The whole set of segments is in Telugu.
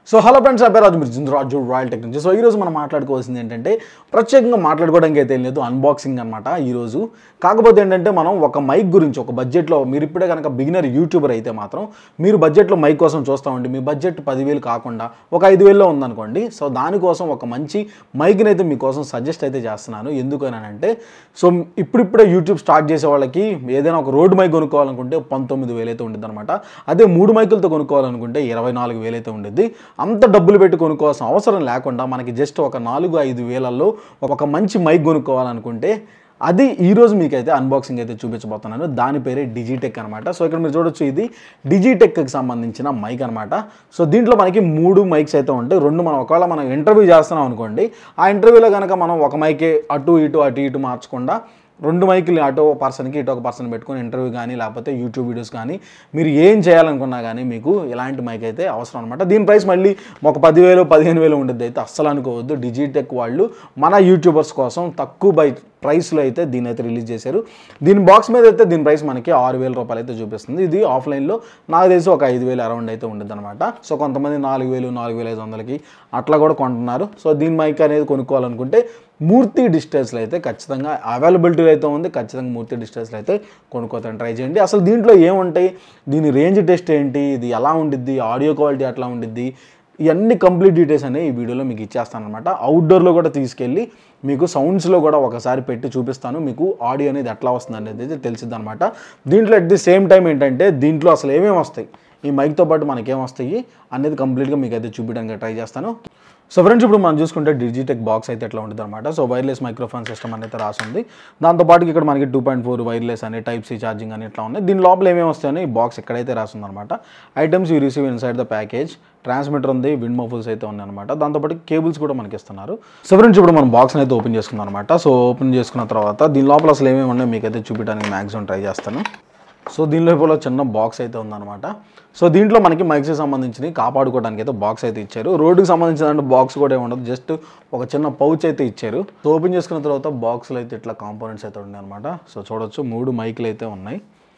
సో హలో ఫ్రెండ్స్ నా పేరు రాజు మీరు జిందు రాజు రాయల్ టెక్నాలజీ సో ఈరోజు మనం మాట్లాడుకోవాల్సింది ఏంటంటే ప్రత్యేకంగా మాట్లాడుకోవడానికి అయితే ఏం లేదు అన్బాక్సింగ్ అనమాట ఈరోజు కాకపోతే ఏంటంటే మనం ఒక మైక్ గురించి ఒక బడ్జెట్లో మీరు ఇప్పుడే కనుక బిగినర్ యూట్యూబర్ అయితే మాత్రం మీరు బడ్జెట్లో మైక్ కోసం చూస్తామండి మీ బడ్జెట్ పదివేలు కాకుండా ఒక ఐదు వేల్లో ఉందనుకోండి సో దానికోసం ఒక మంచి మైక్ని అయితే మీకోసం సజెస్ట్ అయితే చేస్తున్నాను ఎందుకనంటే సో ఇప్పుడిప్పుడే యూట్యూబ్ స్టార్ట్ చేసే వాళ్ళకి ఏదైనా ఒక రోడ్ మైక్ కొనుక్కోవాలనుకుంటే పంతొమ్మిది వేలు అయితే ఉండిద్ది అనమాట అదే మూడు మైకులతో కొనుక్కోవాలనుకుంటే ఇరవై నాలుగు వేలు అయితే ఉండిద్ది అంత డబ్బులు పెట్టి కొనుక్కోవాల్సిన అవసరం లేకుండా మనకి జస్ట్ ఒక నాలుగు ఐదు వేలల్లో ఒక మంచి మైక్ కొనుక్కోవాలనుకుంటే అది ఈరోజు మీకైతే అన్బాక్సింగ్ అయితే చూపించబోతున్నాను దాని పేరే డిజిటెక్ అనమాట సో ఇక్కడ మీరు చూడొచ్చు ఇది డిజిటెక్కి సంబంధించిన మైక్ అనమాట సో దీంట్లో మనకి మూడు మైక్స్ అయితే ఉంటాయి రెండు మనం ఒకవేళ మనం ఇంటర్వ్యూ చేస్తున్నాం అనుకోండి ఆ ఇంటర్వ్యూలో కనుక మనం ఒక మైకే అటు ఇటు అటు ఇటు మార్చకుండా రెండు మైకులు అటు ఒక పర్సన్కి ఇటు ఒక పర్సన్ పెట్టుకొని ఇంటర్వ్యూ కానీ లేకపోతే యూట్యూబ్ వీడియోస్ కానీ మీరు ఏం చేయాలనుకున్నా కానీ మీకు ఇలాంటి మైక్ అయితే అవసరం అనమాట దీని ప్రైస్ మళ్ళీ ఒక పదివేలు పదిహేను వేలు ఉండేది అయితే అస్సలు అనుకోవద్దు డిజిటెక్ వాళ్ళు మన యూట్యూబర్స్ కోసం తక్కువ బై ప్రైస్లో అయితే దీని అయితే రిలీజ్ చేశారు దీని బాక్స్ మీద అయితే దీని ప్రైస్ మనకి ఆరు వేల రూపాయలు అయితే చూపిస్తుంది ఇది ఆఫ్లైన్లో నాకు తెలిసి ఒక ఐదు వేలు అరౌండ్ అయితే ఉంటుంది అనమాట సో కొంతమంది నాలుగు వేలు నాలుగు వేల ఐదు వందలకి అట్లా కూడా కొంటున్నారు సో దీని మైక్ అనేది కొనుక్కోవాలనుకుంటే మూర్తి డిజిటల్స్లో అయితే ఖచ్చితంగా అవైలబిలిటీ అయితే ఉంది ఖచ్చితంగా మూర్తి డిజిటల్స్లో అయితే కొనుక్కోతాను ట్రై చేయండి అసలు దీంట్లో ఏముంటాయి దీని రేంజ్ టెస్ట్ ఏంటి ఇది ఎలా ఉండిద్ది ఆడియో క్వాలిటీ ఎట్లా ఉండిద్ది ఇవన్నీ కంప్లీట్ డీటెయిల్స్ అనేవి ఈ వీడియోలో మీకు ఇచ్చేస్తాను అనమాట అవుట్డోర్లో కూడా తీసుకెళ్ళి మీకు సౌండ్స్లో కూడా ఒకసారి పెట్టి చూపిస్తాను మీకు ఆడియో అనేది ఎట్లా వస్తుంది అనేది అయితే తెలిసిద్ది అనమాట దీంట్లో అట్ ది సేమ్ టైం ఏంటంటే దీంట్లో అసలు ఏమేమి వస్తాయి ఈ మైక్తో పాటు మనకేం వస్తాయి అనేది కంప్లీట్గా మీకు అయితే చూపించడానికి ట్రై చేస్తాను సో ఫ్రెండ్స్ ఇప్పుడు మనం చూసుకుంటే డిజిటెక్ బాక్స్ అయితే ఎట్లా ఉంటుంది అనమాట సో వైర్లెస్ మైక్రోఫోన్ సిస్టమ్ అనేది రాసింది దాంతోపాటు ఇక్కడ మనకి టూ పాయింట్ ఫోర్ వైర్లెస్ అని టైప్ సి ఛార్జింగ్ అని ఇట్లా ఉన్నాయి దీని లోపల ఏమేమి వస్తాయని ఈ బాక్స్ ఎక్కడైతే రాసింది అనమాట items you receive inside the package transmitter ఉంది విండ్ మోఫుల్స్ అయితే ఉన్నాయి అనమాట దాంతోపాటు కేబుల్స్ కూడా మనకి ఇస్తున్నారు సో ఫ్రెండ్స్ ఇప్పుడు మనం బాక్స్ అయితే ఓపెన్ చేసుకున్నాం అనమాట సో ఓపెన్ చేసుకున్న తర్వాత దీని లోపల అసలు ఏమేమి ఉన్నాయో మీకు అయితే చూపించడానికి మ్యాక్సిమం ట్రై చేస్తాను సో దీని లోపల చిన్న బాక్స్ అయితే ఉందన్నమాట సో దీంట్లో మనకి మైక్స్కి సంబంధించి కాపాడుకోవడానికి అయితే బాక్స్ అయితే ఇచ్చారు రోడ్డుకి సంబంధించిన బాక్స్ కూడా ఏమి ఉండదు జస్ట్ ఒక చిన్న పౌచ్ అయితే ఇచ్చారు సో ఓపెన్ చేసుకున్న తర్వాత బాక్స్లో అయితే ఇట్లా కాంపోనెంట్స్ అయితే ఉన్నాయి అనమాట సో చూడొచ్చు మూడు మైకులు అయితే ఉన్నాయి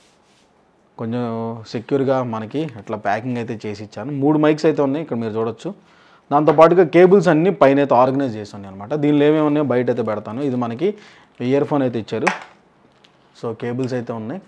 కొంచెం సెక్యూర్గా మనకి ఇట్లా ప్యాకింగ్ అయితే చేసి ఇచ్చాను మూడు మైక్స్ అయితే ఉన్నాయి ఇక్కడ మీరు చూడొచ్చు దాంతోపాటుగా కేబుల్స్ అన్నీ పైన అయితే ఆర్గనైజ్ చేసి ఉన్నాయి అనమాట దీనిలో ఏమేమి ఉన్నాయో బయట అయితే పెడతాను ఇది మనకి ఇయర్ ఫోన్ అయితే ఇచ్చారు సో కేబుల్స్ అయితే ఉన్నాయి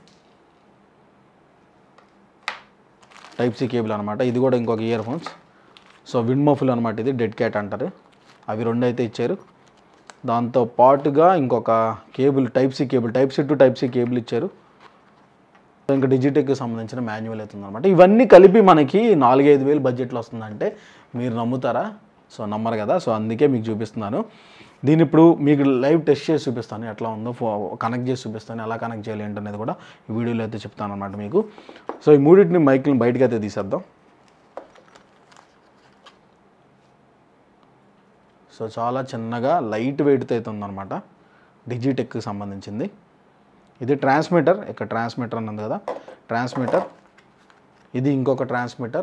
టైప్ సి కేబుల్ అనమాట ఇది కూడా ఇంకొక earphones so wind muff అనమాట ఇది డెడ్ క్యాట్ అంటారు అవి రెండు అయితే ఇచ్చారు దాంతో పాటుగా ఇంకొక cable type C cable type C to type C cable ఇచ్చారు సో ఇంకా డిజిటెక్కి సంబంధించిన మాన్యువల్ అవుతుంది అనమాట ఇవన్నీ కలిపి మనకి నాలుగైదు వేలు బడ్జెట్లో వస్తుందంటే మీరు నమ్ముతారా సో నమ్మరు కదా సో అందుకే మీకు చూపిస్తున్నాను దీని ఇప్పుడు మీకు లైవ్ టెస్ట్ చేసి చూపిస్తాను ఎట్లా ఉందో ఫో కనెక్ట్ చేసి చూపిస్తాను ఎలా కనెక్ట్ చేయాలి ఏంటనేది కూడా ఈ వీడియోలో అయితే చెప్తాను అనమాట మీకు సో ఈ మూడింటిని మైక్ని బయటకు అయితే తీసేద్దాం సో చాలా చిన్నగా లైట్ వెయిట్తో అయితే ఉందన్నమాట డిజిటెక్కి సంబంధించింది ఇది ట్రాన్స్మిటర్ ఇక్కడ ట్రాన్స్మిటర్ అన్నది కదా ట్రాన్స్మిటర్ ఇది ఇంకొక ట్రాన్స్మిటర్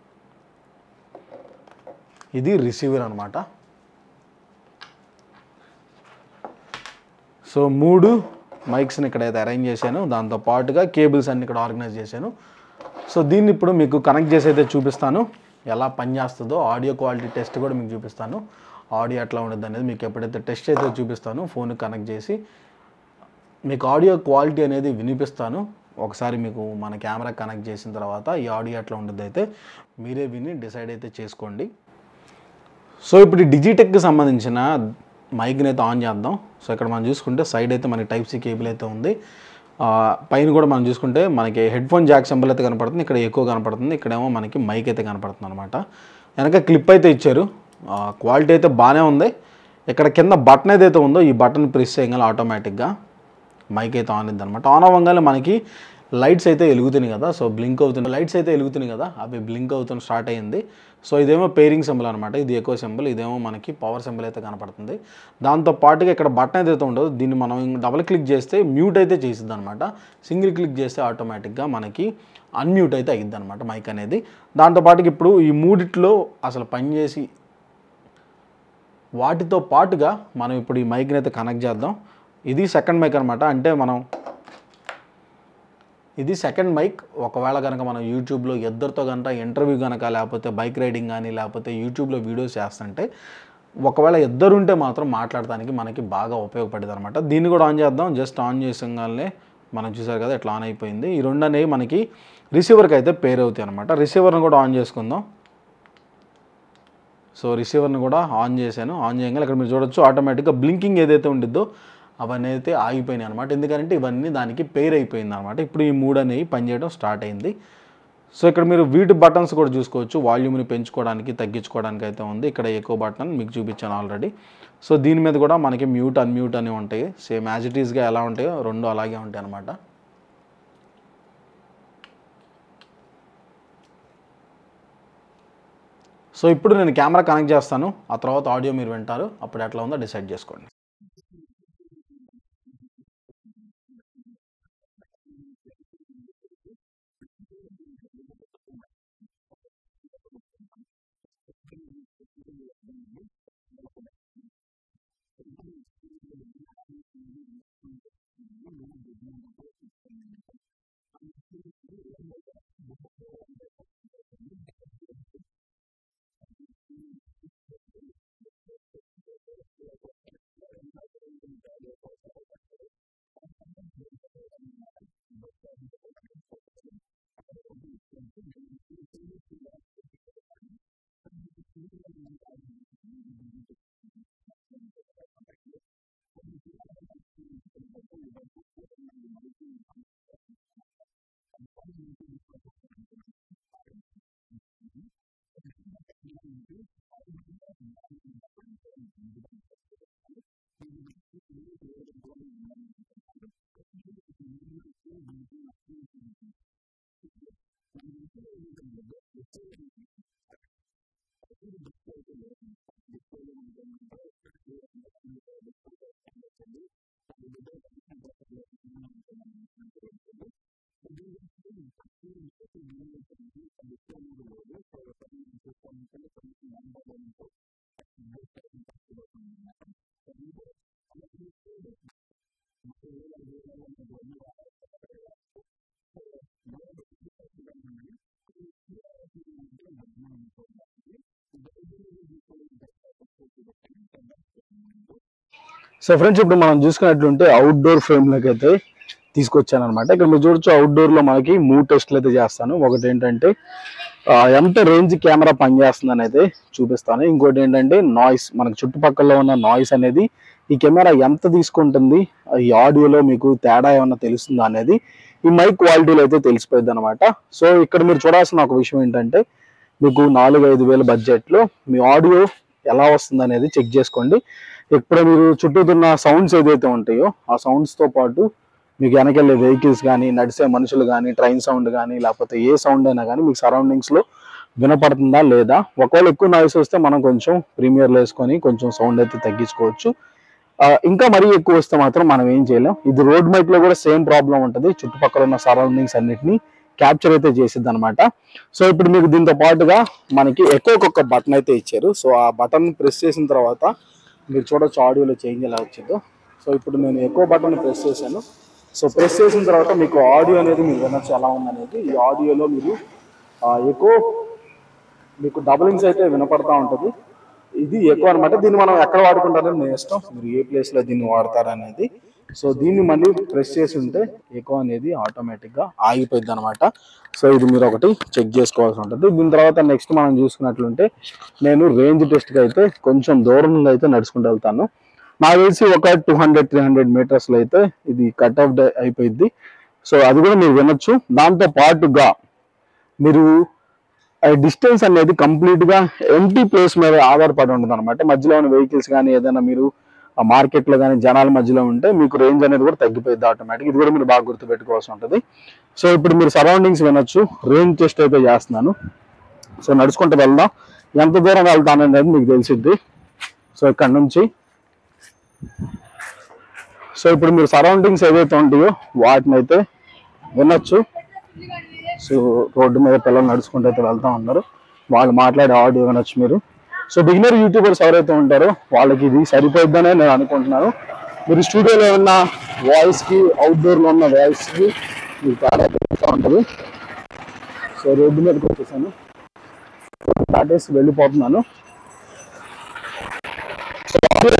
ఇది రిసీవర్ అనమాట సో మూడు మైక్స్ని ఇక్కడైతే అరేంజ్ చేశాను దాంతో పాటుగా కేబుల్స్ అన్ని ఇక్కడ ఆర్గనైజ్ చేశాను సో దీన్ని ఇప్పుడు మీకు కనెక్ట్ చేసి అయితే చూపిస్తాను ఎలా పనిచేస్తుందో ఆడియో క్వాలిటీ టెస్ట్ కూడా మీకు చూపిస్తాను ఆడియో ఎట్లా ఉండదు అనేది మీకు ఎప్పుడైతే టెస్ట్ అయితే చూపిస్తాను ఫోన్ కనెక్ట్ చేసి మీకు ఆడియో క్వాలిటీ అనేది వినిపిస్తాను ఒకసారి మీకు మన కెమెరా కనెక్ట్ చేసిన తర్వాత ఈ ఆడియో ఎట్లా ఉంటుంది అయితే మీరే విని డిసైడ్ అయితే చేసుకోండి సో ఇప్పుడు ఈ డిజిటెక్కి సంబంధించిన మైక్ని అయితే ఆన్ చేద్దాం సో ఇక్కడ మనం చూసుకుంటే సైడ్ అయితే మనకి టైప్ సి కేబుల్ అయితే ఉంది ఆ, పైన కూడా మనం చూసుకుంటే మనకి హెడ్ ఫోన్ జాక్ సింబల్ అయితే కనపడుతుంది ఇక్కడ ఎక్కువ కనపడుతుంది ఇక్కడేమో మనకి మైక్ అయితే కనపడుతుంది అనమాట వెనక క్లిప్ అయితే ఇచ్చారు క్వాలిటీ అయితే బాగానే ఉంది ఇక్కడ కింద బటన్ ఏదైతే ఉందో ఈ బటన్ ప్రెస్ చేయగల ఆటోమేటిక్గా మైక్ అయితే ఆన్ అయింది అనమాట ఆన్ అవ్వగానే మనకి లైట్స్ అయితే వెలుగుతున్నాయి కదా సో బ్లింక్ అవుతున్నాయి లైట్స్ అయితే వెలుగుతున్నాయి కదా అవి బ్లింక్ అవుతున్న స్టార్ట్ అయ్యింది సో ఇదేమో పేరింగ్ సింబల్ అనమాట ఇది ఎక్కువ సింబల్ ఇదేమో మనకి పవర్ సింబల్ అయితే కనపడుతుంది దాంతో పాటుగా ఇక్కడ బటన్ ఏదైతే ఉండదో దీన్ని మనం డబుల్ క్లిక్ చేస్తే మ్యూట్ అయితే చేసిద్ది అనమాట సింగిల్ క్లిక్ చేస్తే ఆటోమేటిక్గా మనకి అన్మ్యూట్ అయితే అయ్యిద్ది అనమాట మైక్ అనేది దాంతో పాటుగా ఇప్పుడు ఈ మూడిట్లో అసలు పనిచేసి వాటితో పాటుగా మనం ఇప్పుడు ఈ మైక్ని అయితే కనెక్ట్ చేద్దాం ఇది సెకండ్ మైక్ అనమాట అంటే మనం ఇది సెకండ్ మైక్ ఒకవేళ కనుక మనం యూట్యూబ్లో ఇద్దరితో కనుక ఇంటర్వ్యూ కనుక లేకపోతే బైక్ రైడింగ్ కానీ లేకపోతే యూట్యూబ్లో వీడియోస్ చేస్తుంటే ఒకవేళ ఇద్దరు ఉంటే మాత్రం మాట్లాడటానికి మనకి బాగా ఉపయోగపడేది అనమాట దీన్ని కూడా ఆన్ చేద్దాం జస్ట్ ఆన్ చేసగానే మనం చూసారు కదా ఇట్లా ఆన్ అయిపోయింది ఈ రెండు అనేవి మనకి రిసీవర్కి అయితే పేర్ అవుతాయి అనమాట రిసీవర్ని కూడా ఆన్ చేసుకుందాం సో రిసీవర్ని కూడా ఆన్ చేశాను ఆన్ చేయగానే ఇక్కడ మీరు చూడొచ్చు ఆటోమేటిక్గా బ్లింకింగ్ ఏదైతే ఉండిద్దో అవన్నీ అయితే ఆగిపోయినాయి అనమాట ఎందుకంటే ఇవన్నీ దానికి పేర్ అయిపోయింది అనమాట ఇప్పుడు ఈ మూడు అనేవి పనిచేయడం స్టార్ట్ అయింది సో ఇక్కడ మీరు వీటి బటన్స్ కూడా చూసుకోవచ్చు వాల్యూమ్ని పెంచుకోవడానికి తగ్గించుకోవడానికి అయితే ఉంది ఇక్కడ ఎక్కువ బటన్ మీకు చూపించాను ఆల్రెడీ సో దీని మీద కూడా మనకి మ్యూట్ అన్మ్యూట్ అని ఉంటాయి సేమ్ యాజ్ ఇట్ ఈస్గా ఎలా ఉంటాయో రెండు అలాగే ఉంటాయి అనమాట సో ఇప్పుడు నేను కెమెరా కనెక్ట్ చేస్తాను ఆ తర్వాత ఆడియో మీరు వింటారు అప్పుడు ఎట్లా ఉందో డిసైడ్ చేసుకోండి సో ఫ్రెండ్స్ ఇప్పుడు మనం చూసుకున్నట్లుంటే అవుట్డోర్ ఫ్రేమ్లోకి అయితే తీసుకొచ్చాను అనమాట ఇక్కడ మీరు చూడొచ్చు అవుట్డోర్లో మనకి మూడు టెస్ట్లు అయితే చేస్తాను ఒకటి ఏంటంటే ఆ, ఎంత రేంజ్ కెమెరా పనిచేస్తుందని అయితే చూపిస్తాను ఇంకోటి ఏంటంటే నాయిస్ మనకు చుట్టుపక్కల ఉన్న నాయిస్ అనేది ఈ కెమెరా ఎంత తీసుకుంటుంది ఈ ఆడియోలో మీకు తేడా ఏమన్నా తెలుస్తుందా అనేది ఈ మైక్ క్వాలిటీలో అయితే తెలిసిపోయింది అనమాట సో ఇక్కడ మీరు చూడాల్సిన ఒక విషయం ఏంటంటే మీకు నాలుగు ఐదు వేల బడ్జెట్లో మీ ఆడియో ఎలా వస్తుంది అనేది చెక్ చేసుకోండి ఇప్పుడు మీరు చుట్టూతున్న సౌండ్స్ ఏదైతే ఉంటాయో ఆ సౌండ్స్తో పాటు మీకు వెనకెళ్ళే వెహికల్స్ కానీ నడిచే మనుషులు కానీ ట్రైన్ సౌండ్ కానీ లేకపోతే ఏ సౌండ్ అయినా కానీ మీకు సరౌండింగ్స్లో వినపడుతుందా లేదా ఒకవేళ ఎక్కువ నాయిస్ వస్తే మనం కొంచెం ప్రీమియర్లో వేసుకొని కొంచెం సౌండ్ అయితే తగ్గించుకోవచ్చు ఆ, ఇంకా మరీ ఎక్కువ వస్తే మాత్రం మనం ఏం చేయలేం ఇది రోడ్ మైక్ లో కూడా సేమ్ ప్రాబ్లం ఉంటుంది చుట్టుపక్కల ఉన్న సరౌండింగ్స్ అన్నిటిని క్యాప్చర్ అయితే చేసిద్ది అనమాట సో ఇప్పుడు మీకు దీంతో పాటుగా మనకి ఎక్కువ ఒక బటన్ అయితే ఇచ్చారు సో ఆ బటన్ ప్రెస్ చేసిన తర్వాత మీరు చూడొచ్చు ఆడియోలో చేంజ్ ఎలా వచ్చిందో సో ఇప్పుడు నేను ఎక్కువ బటన్ ప్రెస్ చేశాను సో ప్రెస్ చేసిన తర్వాత మీకు ఆడియో అనేది మీరు వినొచ్చు ఎలా ఉందనేది ఈ ఆడియోలో మీరు ఆ, ఎక్కువ మీకు డబలింగ్స్ అయితే వినపడతా ఉంటుంది ఇది ఎక్కువ అనమాట దీన్ని మనం ఎక్కడ వాడుకుంటారని మీ ఇష్టం మీరు ఏ ప్లేస్ లో దీన్ని వాడతారనేది సో దీన్ని మళ్ళీ ప్రెస్ చేసి ఉంటే ఎక్కువ అనేది ఆటోమేటిక్ గా ఆగిపోయింది అనమాట సో ఇది మీరు ఒకటి చెక్ చేసుకోవాల్సి ఉంటుంది దీని తర్వాత నెక్స్ట్ మనం చూసుకున్నట్లుంటే నేను రేంజ్ టెస్ట్కి అయితే కొంచెం దూరంగా అయితే నడుచుకుంటూ వెళ్తాను నాకు తెలిసి ఒక టూ హండ్రెడ్ త్రీ హండ్రెడ్ మీటర్స్లో అయితే ఇది కట్ ఆఫ్ అయిపోయింది సో అది కూడా మీరు వినొచ్చు దాంతో పాటుగా మీరు డిస్టెన్స్ అనేది కంప్లీట్ గా ఎంటీ ప్లేస్ మీద ఆధారపడి ఉంటుంది అనమాట మధ్యలో ఉన్న వెహికల్స్ కానీ ఏదైనా మీరు ఆ మార్కెట్ లో కానీ జనాల మధ్యలో ఉంటే మీకు రేంజ్ అనేది కూడా తగ్గిపోయింది ఆటోమేటిక్ ఇది కూడా మీరు బాగా గుర్తుపెట్టుకోవాల్సి ఉంటుంది సో ఇప్పుడు మీరు సరౌండింగ్స్ వినొచ్చు రేంజ్ టెస్ట్ అయితే చేస్తున్నాను సో నడుచుకుంటూ వెళ్దాం ఎంత దూరం వెళ్తాను అనేది మీకు తెలిసిద్ది సో ఇక్కడ నుంచి సో ఇప్పుడు మీరు సరౌండింగ్స్ ఏవైతే ఉంటాయో వాటిని అయితే వినొచ్చు సో రోడ్డు మీద పిల్లలు నడుచుకుంటూ అయితే వెళ్తా ఉన్నారు వాళ్ళు మాట్లాడే ఆడియో వినొచ్చు మీరు సో బిగినర్ యూట్యూబర్స్ ఎవరైతే ఉంటారో వాళ్ళకి ఇది సరిపోద్దనే నేను అనుకుంటున్నాను మీరు స్టూడియోలో ఉన్న వాయిస్కి అవుట్డోర్లో ఉన్న వాయిస్కి మీకు చాలా తెలుస్తూ ఉంటుంది సో రోడ్డు మీదకి వచ్చేసాను దాటేసి వెళ్ళిపోతున్నాను సో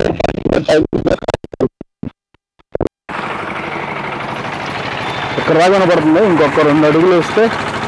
ఇక్కడ దాకా కనపడుతుంది ఇంకొక రెండు అడుగులు వేస్తే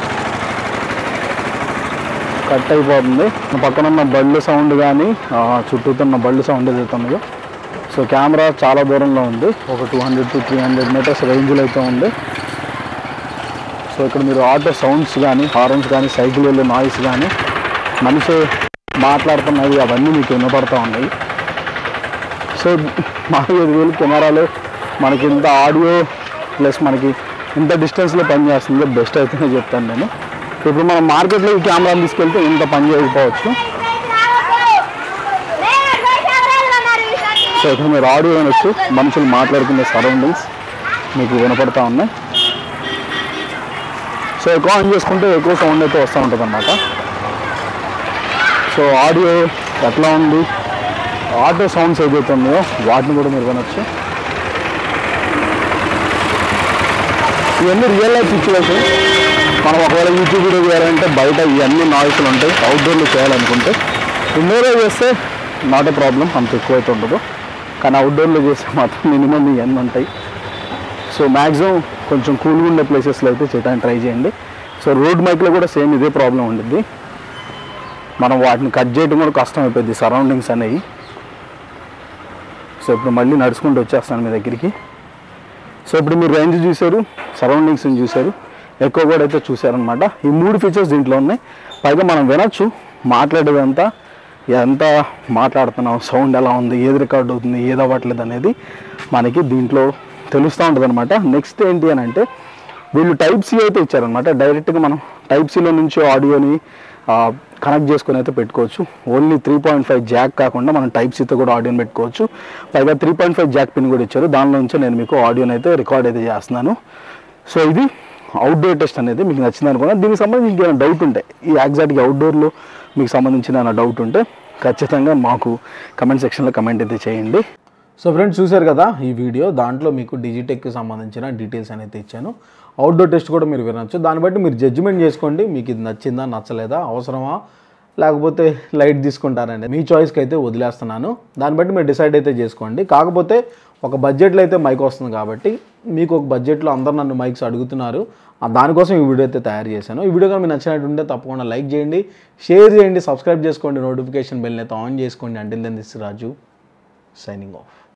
కట్ అయిపోతుంది పక్కన ఉన్న బళ్ళు సౌండ్ కానీ చుట్టూతున్న బళ్ళు సౌండ్ ఏదైతే ఉందో సో కెమెరా చాలా దూరంలో ఉంది ఒక two hundred to three hundred metres రేంజ్లో అయితే ఉంది సో ఇక్కడ మీరు ఆటో సౌండ్స్ కానీ హార్న్స్ కానీ సైకిల్ వెళ్ళే నాయిస్ కానీ మనిషి మాట్లాడుతున్నవి అవన్నీ మీకు వినపడతా ఉన్నాయి సో నాలుగైదు వేలు కెమెరాలు మనకి ఇంత ఆడియో ప్లస్ మనకి ఇంత డిస్టెన్స్లో పనిచేస్తుంది బెస్ట్ అయితేనే చెప్తాను నేను ఇప్పుడు మనం మార్కెట్లో ఈ కెమెరాలు తీసుకెళ్తే ఇంత పని చేయకపోవచ్చు సో ఇక్కడ మీరు ఆడియో వినొచ్చు మనుషులు మాట్లాడుకునే సరౌండింగ్స్ మీకు వినపడతా ఉన్నాయి సో ఎక్కువ ఆన్ చేసుకుంటే ఎక్కువ సౌండ్ అయితే వస్తూ ఉంటుంది అన్నమాట సో ఆడియో ఎట్లా ఉంది ఆటో సౌండ్స్ ఏదైతే ఉన్నాయో వాటిని కూడా మీరు వినొచ్చు ఇవన్నీ రియల్ లైఫ్ సిచ్యువేషన్ మనం ఒకవేళ యూట్యూబ్ వీడియో చేయాలంటే బయట ఇవన్నీ నాయిస్లు ఉంటాయి అవుట్డోర్లో చేయాలనుకుంటే ఇండోర్లో చేస్తే నాట్ ఏ ప్రాబ్లం అంత ఎక్కువ అయితే ఉండదు కానీ అవుట్డోర్లో చేస్తే మాత్రం మినిమం ఇవన్నీ ఉంటాయి సో మ్యాక్సిమం కొంచెం కూల్గా ఉండే ప్లేసెస్లో అయితే చేయడానికి ట్రై చేయండి సో రోడ్ మైక్లో కూడా సేమ్ ఇదే ప్రాబ్లం ఉండిద్ది మనం వాటిని కట్ చేయడం కూడా కష్టం అయిపోయింది సరౌండింగ్స్ అనేవి సో ఇప్పుడు మళ్ళీ నడుచుకుంటూ వచ్చేస్తాను మీ దగ్గరికి సో ఇప్పుడు మీరు రేంజ్ చూశారు సరౌండింగ్స్ని చూశారు ఎక్కువ కూడా అయితే చూశారనమాట ఈ మూడు ఫీచర్స్ దీంట్లో ఉన్నాయి పైగా మనం వినొచ్చు మాట్లాడేదంతా ఎంత మాట్లాడుతున్నాం సౌండ్ ఎలా ఉంది ఏది రికార్డ్ అవుతుంది ఏది అవ్వట్లేదు అనేది మనకి దీంట్లో తెలుస్తూ ఉంటుంది అనమాట నెక్స్ట్ ఏంటి అని అంటే వీళ్ళు టైప్ సి అయితే ఇచ్చారనమాట డైరెక్ట్గా మనం టైప్ సిలో నుంచి ఆడియోని కనెక్ట్ చేసుకొని అయితే పెట్టుకోవచ్చు only three point five jack కాకుండా మనం టైప్ సితో కూడా ఆడియోని పెట్టుకోవచ్చు పైగా three point five jack pin కూడా ఇచ్చారు దానిలో నుంచి నేను మీకు ఆడియోని అయితే రికార్డ్ అయితే చేస్తున్నాను సో ఇది అవుట్డోర్ టెస్ట్ అనేది మీకు నచ్చింది అనుకున్నా దీనికి సంబంధించి ఇంకేమైనా డౌట్ ఉంటే ఈ ఎగ్జాక్ట్గా అవుట్డోర్లో మీకు సంబంధించిన ఏమైనా డౌట్ ఉంటే ఖచ్చితంగా మాకు కమెంట్ సెక్షన్లో కమెంట్ అయితే చేయండి సో ఫ్రెండ్స్ చూశారు కదా ఈ వీడియో దాంట్లో మీకు డిజిటెక్కి సంబంధించిన డీటెయిల్స్ అనేది ఇచ్చాను అవుట్డోర్ టెస్ట్ కూడా మీరు వినొచ్చు దాన్ని బట్టి మీరు జడ్జిమెంట్ చేసుకోండి మీకు ఇది నచ్చిందా నచ్చలేదా అవసరమా లేకపోతే లైట్ తీసుకుంటారండి మీ చాయిస్కి అయితే వదిలేస్తున్నాను దాన్ని బట్టి మీరు డిసైడ్ అయితే చేసుకోండి కాకపోతే ఒక బడ్జెట్లో అయితే మైక్ వస్తుంది కాబట్టి మీకు ఒక బడ్జెట్లో అందరు నన్ను మైక్స్ అడుగుతున్నారు ఆ దానికోసం ఈ వీడియో అయితే తయారు చేశాను ఈ వీడియో కానీ మీకు నచ్చినట్టుంటే తప్పకుండా లైక్ చేయండి షేర్ చేయండి సబ్స్క్రైబ్ చేసుకోండి నోటిఫికేషన్ బెల్ని అయితే ఆన్ చేసుకోండి until then this Raju signing of